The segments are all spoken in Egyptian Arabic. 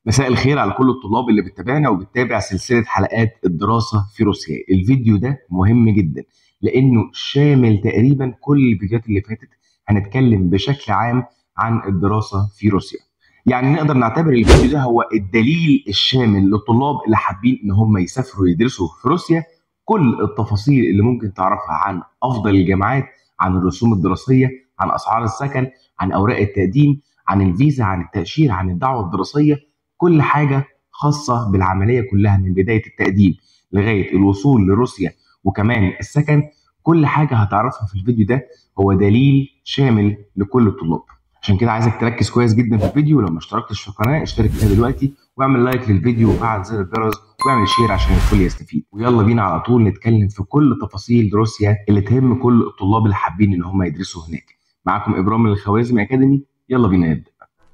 مساء الخير على كل الطلاب اللي بتتابعنا وبتتابع سلسلة حلقات الدراسة في روسيا الفيديو ده مهم جدا لأنه شامل تقريبا كل الفيديوهات اللي فاتت هنتكلم بشكل عام عن الدراسة في روسيا يعني نقدر نعتبر الفيديو ده هو الدليل الشامل للطلاب اللي حابين ان هم يسافروا يدرسوا في روسيا كل التفاصيل اللي ممكن تعرفها عن افضل الجامعات عن الرسوم الدراسيه عن اسعار السكن عن اوراق التقديم عن الفيزا عن التاشيره عن الدعوه الدراسيه كل حاجه خاصه بالعمليه كلها من بدايه التقديم لغايه الوصول لروسيا وكمان السكن كل حاجه هتعرفها في الفيديو ده هو دليل شامل لكل الطلاب عشان كده عايزك تركز كويس جدا في الفيديو ولو ما اشتركتش في القناه اشترك فيها دلوقتي واعمل لايك للفيديو وفعل زر الجرس واعمل شير عشان الكل يستفيد ويلا بينا على طول نتكلم في كل تفاصيل روسيا اللي تهم كل الطلاب اللي حابين ان هم يدرسوا هناك معاكم ابرام من الخوارزمي اكاديمي يلا بينا نبدا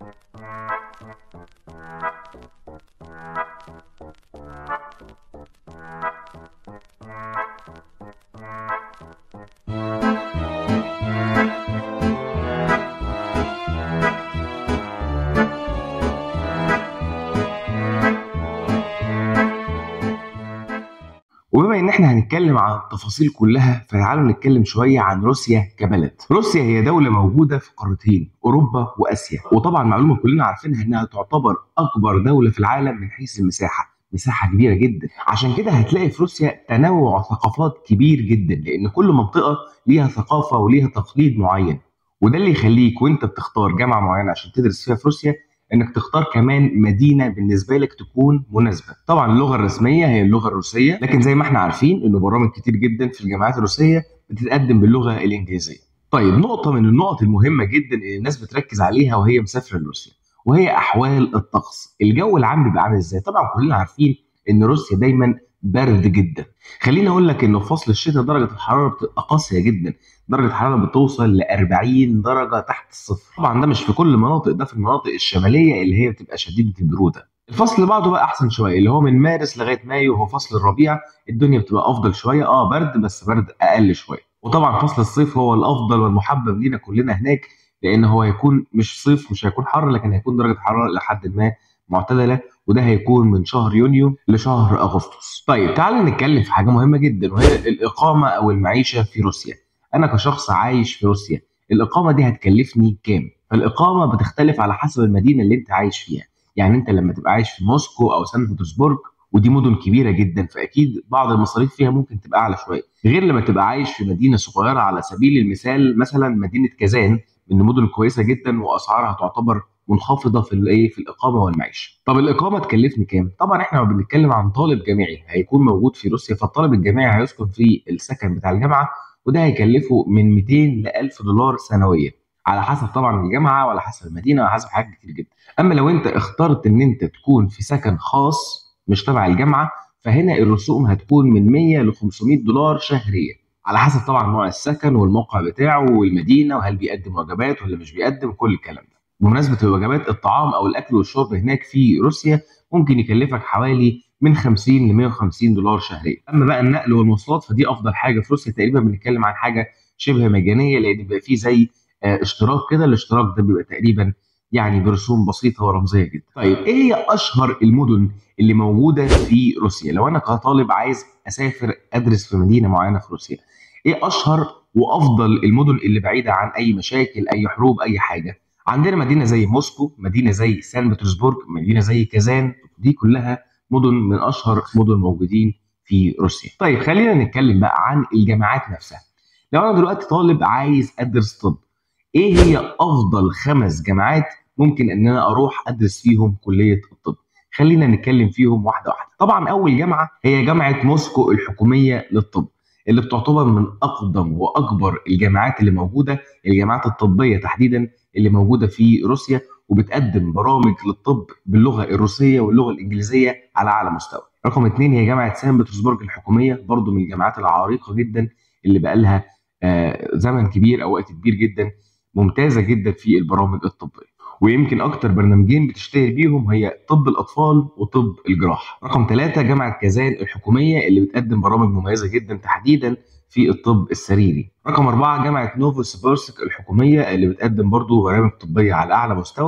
وبما ان احنا هنتكلم عن التفاصيل كلها فتعالوا نتكلم شويه عن روسيا كبلد. روسيا هي دوله موجوده في قارتين اوروبا واسيا، وطبعا معلومه كلنا عارفينها انها تعتبر اكبر دوله في العالم من حيث المساحه. مساحه كبيره جدا عشان كده هتلاقي في روسيا تنوع ثقافات كبير جدا لان كل منطقه ليها ثقافه وليها تقليد معين وده اللي يخليك وانت بتختار جامعه معينه عشان تدرس فيها في روسيا انك تختار كمان مدينه بالنسبه لك تكون مناسبه طبعا اللغه الرسميه هي اللغه الروسيه لكن زي ما احنا عارفين انه برامج كتير جدا في الجامعات الروسيه بتتقدم باللغه الانجليزيه طيب نقطه من النقط المهمه جدا اللي الناس بتركز عليها وهي مسافره لروسيا وهي احوال الطقس الجو العام بيبقى عامل ازاي طبعا كلنا عارفين ان روسيا دايما برد جدا خليني اقول لك انه في فصل الشتاء درجه الحراره بتبقى قاسيه جدا درجه الحراره بتوصل ل 40 درجه تحت الصفر طبعا ده مش في كل المناطق ده في المناطق الشماليه اللي هي بتبقى شديده البروده الفصل اللي بعده بقى احسن شويه اللي هو من مارس لغايه مايو وهو فصل الربيع الدنيا بتبقى افضل شويه اه برد بس برد اقل شويه وطبعا فصل الصيف هو الافضل والمحبب لينا كلنا هناك لان هو هيكون مش صيف مش هيكون حر لكن هيكون درجه حراره لحد ما معتدله وده هيكون من شهر يونيو لشهر اغسطس. طيب تعال نتكلم في حاجه مهمه جدا وهي الاقامه او المعيشه في روسيا. انا كشخص عايش في روسيا الاقامه دي هتكلفني كام؟ فالاقامه بتختلف على حسب المدينه اللي انت عايش فيها. يعني انت لما تبقى عايش في موسكو او سان بطرسبرج ودي مدن كبيره جدا فاكيد بعض المصاريف فيها ممكن تبقى اعلى شويه غير لما تبقى عايش في مدينه صغيره على سبيل المثال مثلا مدينه كازان من مدن كويسه جدا واسعارها تعتبر منخفضه في الايه في الاقامه والمعيشه. طب الاقامه تكلفني كام؟ طبعا احنا لما بنتكلم عن طالب جامعي هيكون موجود في روسيا فالطالب الجامعي هيسكن في السكن بتاع الجامعه وده هيكلفه من 200 ل 1000 دولار سنويا على حسب طبعا الجامعه وعلى حسب المدينه وعلى حسب حاجات كتير جدا. اما لو انت اخترت ان انت تكون في سكن خاص مش تبع الجامعه فهنا الرسوم هتكون من 100 ل 500 دولار شهريا. على حسب طبعا نوع السكن والموقع بتاعه والمدينه وهل بيقدم وجبات ولا مش بيقدم كل الكلام ده. بمناسبه الوجبات الطعام او الاكل والشرب هناك في روسيا ممكن يكلفك حوالي من 50 ل 150 دولار شهريا. اما بقى النقل والمواصلات فدي افضل حاجه في روسيا تقريبا بنتكلم عن حاجه شبه مجانيه لان بيبقى فيه زي اه اشتراك كده الاشتراك ده بيبقى تقريبا يعني برسوم بسيطه ورمزيه جدا. طيب ايه هي اشهر المدن اللي موجوده في روسيا؟ لو انا كطالب عايز اسافر ادرس في مدينه معينه في روسيا ايه اشهر وافضل المدن اللي بعيده عن اي مشاكل اي حروب اي حاجه عندنا مدينه زي موسكو مدينه زي سان بطرسبرج مدينه زي كازان دي كلها مدن من اشهر مدن موجودين في روسيا طيب خلينا نتكلم بقى عن الجامعات نفسها لو انا دلوقتي طالب عايز ادرس طب ايه هي افضل خمس جامعات ممكن ان انا اروح ادرس فيهم كليه الطب خلينا نتكلم فيهم واحده واحده طبعا اول جامعه هي جامعه موسكو الحكوميه للطب اللي بتعتبر من اقدم واكبر الجامعات اللي موجوده الجامعات الطبيه تحديدا اللي موجوده في روسيا وبتقدم برامج للطب باللغه الروسيه واللغه الانجليزيه على اعلى مستوى. رقم اثنين هي جامعه سان بطرسبرج الحكوميه برضو من الجامعات العريقه جدا اللي بقى لها آه زمن كبير او وقت كبير جدا ممتازه جدا في البرامج الطبيه. ويمكن اكتر برنامجين بتشتهر بيهم هي طب الاطفال وطب الجراحه. رقم ثلاثة جامعه كازان الحكوميه اللي بتقدم برامج مميزه جدا تحديدا في الطب السريري. رقم أربعة جامعة نوفوسبيرسك الحكومية اللي بتقدم برضو برامج طبية على أعلى مستوى.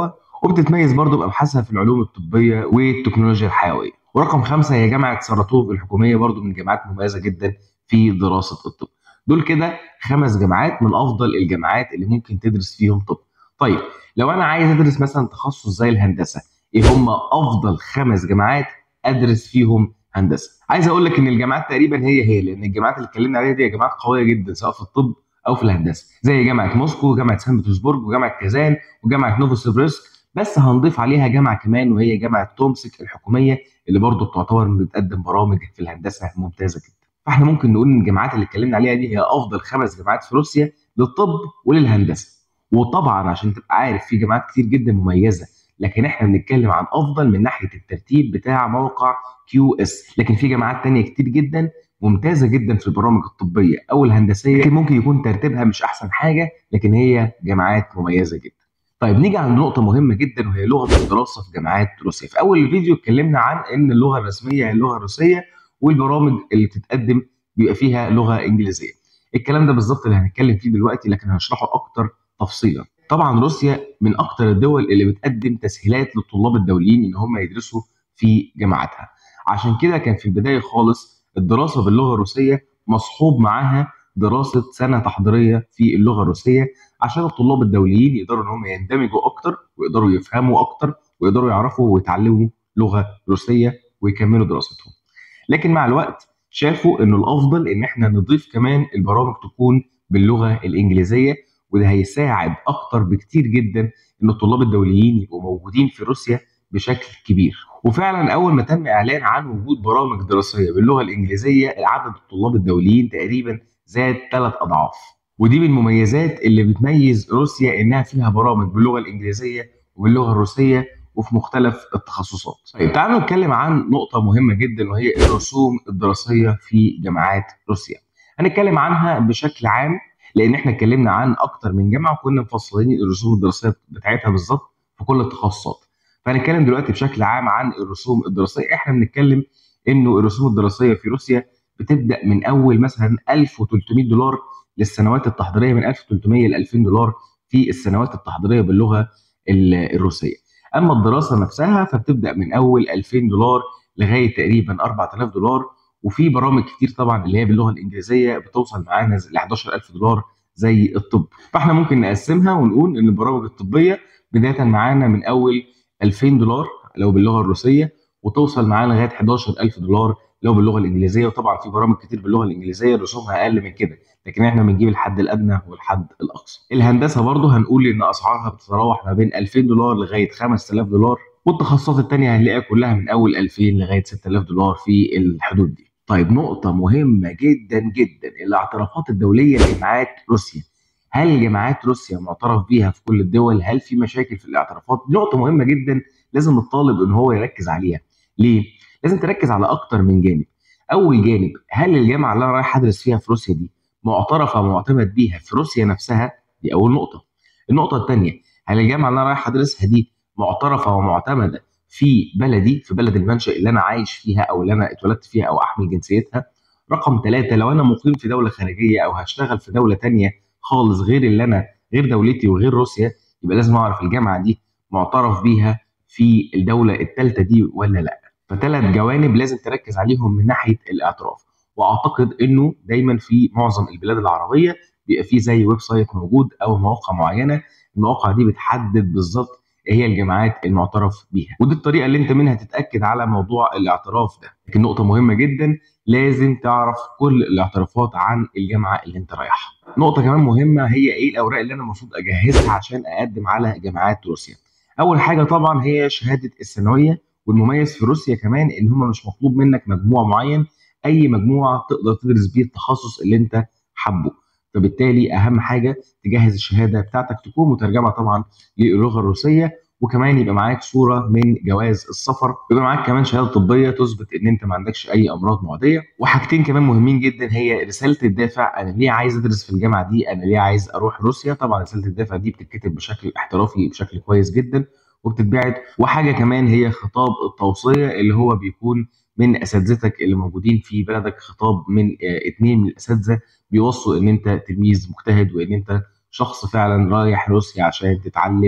وبتتميز برضه بابحاثها في العلوم الطبيه والتكنولوجيا الحيويه ورقم خمسة هي جامعة ساراتوف الحكومية برضو من جامعات مميزة جدا في دراسة الطب دول كده خمس جامعات من أفضل الجامعات اللي ممكن تدرس فيهم طب طيب لو أنا عايز أدرس مثلا تخصص زي الهندسة إيه هم أفضل خمس جامعات أدرس فيهم هندسة عايز أقول لك إن الجامعات تقريبا هي هي لأن الجامعات اللي اتكلمنا عليها دي جامعات قوية جدا سواء في الطب أو في الهندسة زي جامعة موسكو وجامعة سان بطرسبرج وجامعة كازان وجامعة نوفوسيبرسك بس هنضيف عليها جامعه كمان وهي جامعه تومسك الحكوميه اللي برضه بتعتبر بتقدم برامج في الهندسه ممتازه جدا. فاحنا ممكن نقول ان الجامعات اللي اتكلمنا عليها دي هي افضل خمس جامعات في روسيا للطب وللهندسه. وطبعا عشان تبقى عارف في جامعات كتير جدا مميزه لكن احنا بنتكلم عن افضل من ناحيه الترتيب بتاع موقع كيو اس لكن في جامعات تانية كتير جدا ممتازه جدا في البرامج الطبيه او الهندسيه لكن ممكن يكون ترتيبها مش احسن حاجه لكن هي جامعات مميزه جدا. طيب نيجي عند نقطة مهمة جدا وهي لغة الدراسة في جامعات روسيا. في أول الفيديو اتكلمنا عن إن اللغة الرسمية هي اللغة الروسية والبرامج اللي بتتقدم بيبقى فيها لغة إنجليزية. الكلام ده بالظبط اللي هنتكلم فيه دلوقتي لكن هنشرحه أكتر تفصيلا. طبعا روسيا من أكتر الدول اللي بتقدم تسهيلات للطلاب الدوليين إن هم يدرسوا في جامعاتها. عشان كده كان في البداية خالص الدراسة باللغة الروسية مصحوب معاها دراسة سنة تحضيرية في اللغة الروسية عشان الطلاب الدوليين يقدروا ان هم يندمجوا اكتر ويقدروا يفهموا اكتر ويقدروا يعرفوا ويتعلموا لغه روسيه ويكملوا دراستهم. لكن مع الوقت شافوا انه الافضل ان احنا نضيف كمان البرامج تكون باللغه الانجليزيه وده هيساعد اكتر بكتير جدا ان الطلاب الدوليين يبقوا موجودين في روسيا بشكل كبير وفعلا اول ما تم اعلان عن وجود برامج دراسيه باللغه الانجليزيه عدد الطلاب الدوليين تقريبا زاد ثلاث اضعاف ودي من المميزات اللي بتميز روسيا انها فيها برامج باللغه الانجليزيه وباللغه الروسيه وفي مختلف التخصصات. طيب تعالوا نتكلم عن نقطه مهمه جدا وهي الرسوم الدراسيه في جامعات روسيا. هنتكلم عنها بشكل عام لان احنا اتكلمنا عن اكتر من جامعه وكنا مفصلين الرسوم الدراسيه بتاعتها بالظبط في كل التخصصات. فهنتكلم دلوقتي بشكل عام عن الرسوم الدراسيه، احنا بنتكلم انه الرسوم الدراسيه في روسيا بتبدا من اول مثلا 1300 دولار للسنوات التحضيريه من 1300 ل 2000 دولار في السنوات التحضيريه باللغه الروسيه. اما الدراسه نفسها فبتبدا من اول 2000 دولار لغايه تقريبا 4000 دولار وفي برامج كتير طبعا اللي هي باللغه الانجليزيه بتوصل معانا ل 11000 دولار زي الطب. فاحنا ممكن نقسمها ونقول ان البرامج الطبيه بدايه معانا من اول 2000 دولار لو باللغه الروسيه وتوصل معانا لغايه 11000 دولار لو باللغه الانجليزيه وطبعا في برامج كتير باللغه الانجليزيه رسومها اقل من كده لكن احنا بنجيب الحد الادنى والحد الاقصى الهندسه برضه هنقول ان اسعارها بتتراوح ما بين 2000 دولار لغايه 5000 دولار والتخصصات الثانيه هنلاقيها كلها من اول 2000 لغايه 6000 دولار في الحدود دي طيب نقطه مهمه جدا جدا الاعترافات الدوليه لجامعات روسيا هل جامعات روسيا معترف بيها في كل الدول هل في مشاكل في الاعترافات نقطه مهمه جدا لازم الطالب ان هو يركز عليها ليه لازم تركز على اكتر من جانب اول جانب هل الجامعه اللي انا رايح ادرس فيها في روسيا دي معترفه ومعتمد بيها في روسيا نفسها دي اول نقطه النقطه الثانيه هل الجامعه اللي انا رايح ادرسها دي معترفه ومعتمده في بلدي في بلد المنشا اللي انا عايش فيها او اللي انا اتولدت فيها او احمل جنسيتها رقم ثلاثة لو انا مقيم في دوله خارجيه او هشتغل في دوله تانية خالص غير اللي انا غير دولتي وغير روسيا يبقى لازم اعرف الجامعه دي معترف بيها في الدوله الثالثه دي ولا لا فثلاث جوانب لازم تركز عليهم من ناحيه الاعتراف واعتقد انه دايما في معظم البلاد العربيه بيبقى في زي ويب سايت موجود او مواقع معينه المواقع دي بتحدد بالظبط ايه هي الجامعات المعترف بيها ودي الطريقه اللي انت منها تتاكد على موضوع الاعتراف ده لكن نقطه مهمه جدا لازم تعرف كل الاعترافات عن الجامعه اللي انت رايحها نقطه كمان مهمه هي ايه الاوراق اللي انا المفروض اجهزها عشان اقدم على جامعات روسيا اول حاجه طبعا هي شهاده الثانويه والمميز في روسيا كمان ان هم مش مطلوب منك مجموع معين اي مجموعه تقدر تدرس بيه التخصص اللي انت حابه فبالتالي اهم حاجه تجهز الشهاده بتاعتك تكون مترجمه طبعا للغه الروسيه وكمان يبقى معاك صوره من جواز السفر ويبقى معاك كمان شهاده طبيه تثبت ان انت ما عندكش اي امراض معديه وحاجتين كمان مهمين جدا هي رساله الدافع انا ليه عايز ادرس في الجامعه دي انا ليه عايز اروح روسيا طبعا رساله الدافع دي بتتكتب بشكل احترافي بشكل كويس جدا وبتتبعت وحاجه كمان هي خطاب التوصيه اللي هو بيكون من اساتذتك اللي موجودين في بلدك خطاب من اثنين من الاساتذه بيوصوا ان انت تلميذ مجتهد وان انت شخص فعلا رايح روسيا عشان تتعلم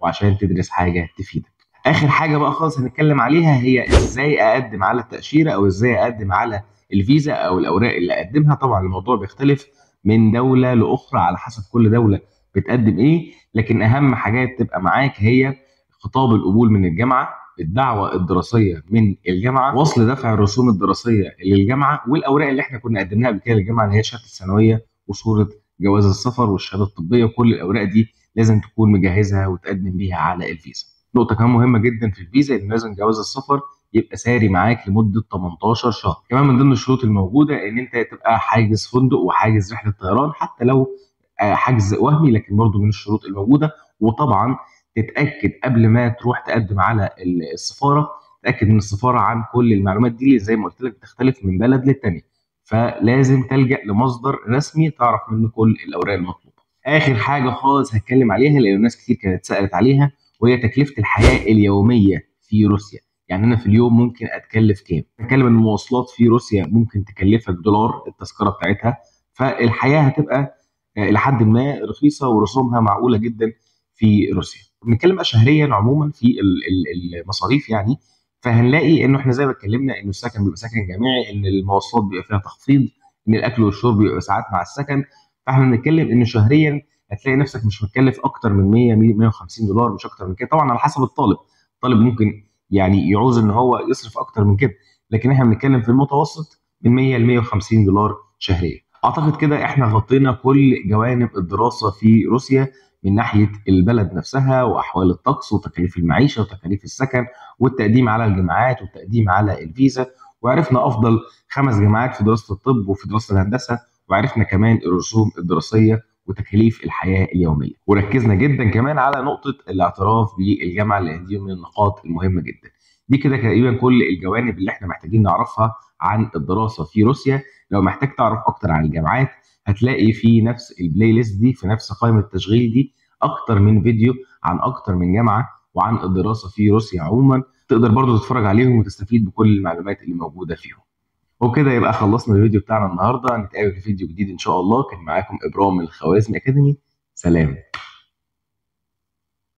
وعشان تدرس حاجه تفيدك اخر حاجه بقى خالص هنتكلم عليها هي ازاي اقدم على التاشيره او ازاي اقدم على الفيزا او الاوراق اللي اقدمها طبعا الموضوع بيختلف من دوله لاخرى على حسب كل دوله بتقدم ايه لكن اهم حاجات تبقى معاك هي خطاب القبول من الجامعه الدعوه الدراسيه من الجامعه وصل دفع الرسوم الدراسيه للجامعه والاوراق اللي احنا كنا قدمناها قبل كده للجامعه اللي هي شهاده الثانويه وصوره جواز السفر والشهاده الطبيه وكل الاوراق دي لازم تكون مجهزها وتقدم بيها على الفيزا نقطه كمان مهمه جدا في الفيزا ان لازم جواز السفر يبقى ساري معاك لمده 18 شهر كمان من ضمن الشروط الموجوده ان انت تبقى حاجز فندق وحاجز رحله طيران حتى لو حجز وهمي لكن برضه من الشروط الموجوده وطبعا تتاكد قبل ما تروح تقدم على السفاره تاكد من السفاره عن كل المعلومات دي اللي زي ما قلت لك بتختلف من بلد للتانيه فلازم تلجا لمصدر رسمي تعرف منه كل الاوراق المطلوبه اخر حاجه خالص هتكلم عليها لان ناس كتير كانت سالت عليها وهي تكلفه الحياه اليوميه في روسيا يعني انا في اليوم ممكن اتكلف كام بتكلم ان المواصلات في روسيا ممكن تكلفك دولار التذكره بتاعتها فالحياه هتبقى الى حد ما رخيصه ورسومها معقوله جدا في روسيا بنتكلم بقى شهريا عموما في المصاريف يعني فهنلاقي انه احنا زي ما اتكلمنا انه السكن بيبقى سكن جامعي ان المواصلات بيبقى فيها تخفيض ان الاكل والشرب بيبقى ساعات مع السكن فاحنا بنتكلم انه شهريا هتلاقي نفسك مش متكلف اكتر من 100 150 دولار مش اكتر من كده طبعا على حسب الطالب الطالب ممكن يعني يعوز ان هو يصرف اكتر من كده لكن احنا بنتكلم في المتوسط من 100 ل 150 دولار شهريا اعتقد كده احنا غطينا كل جوانب الدراسه في روسيا من ناحيه البلد نفسها واحوال الطقس وتكاليف المعيشه وتكاليف السكن والتقديم على الجامعات والتقديم على الفيزا وعرفنا افضل خمس جامعات في دراسه الطب وفي دراسه الهندسه وعرفنا كمان الرسوم الدراسيه وتكاليف الحياه اليوميه وركزنا جدا كمان على نقطه الاعتراف بالجامعه لان دي من النقاط المهمه جدا دي كده تقريبا كل الجوانب اللي احنا محتاجين نعرفها عن الدراسه في روسيا لو محتاج تعرف اكتر عن الجامعات هتلاقي في نفس البلاي ليست دي في نفس قائمه التشغيل دي اكتر من فيديو عن اكتر من جامعه وعن الدراسه في روسيا عموما تقدر برضو تتفرج عليهم وتستفيد بكل المعلومات اللي موجوده فيهم وبكده يبقى خلصنا الفيديو بتاعنا النهارده نتقابل في فيديو جديد ان شاء الله كان معاكم ابرام من الخوارزمي اكاديمي سلام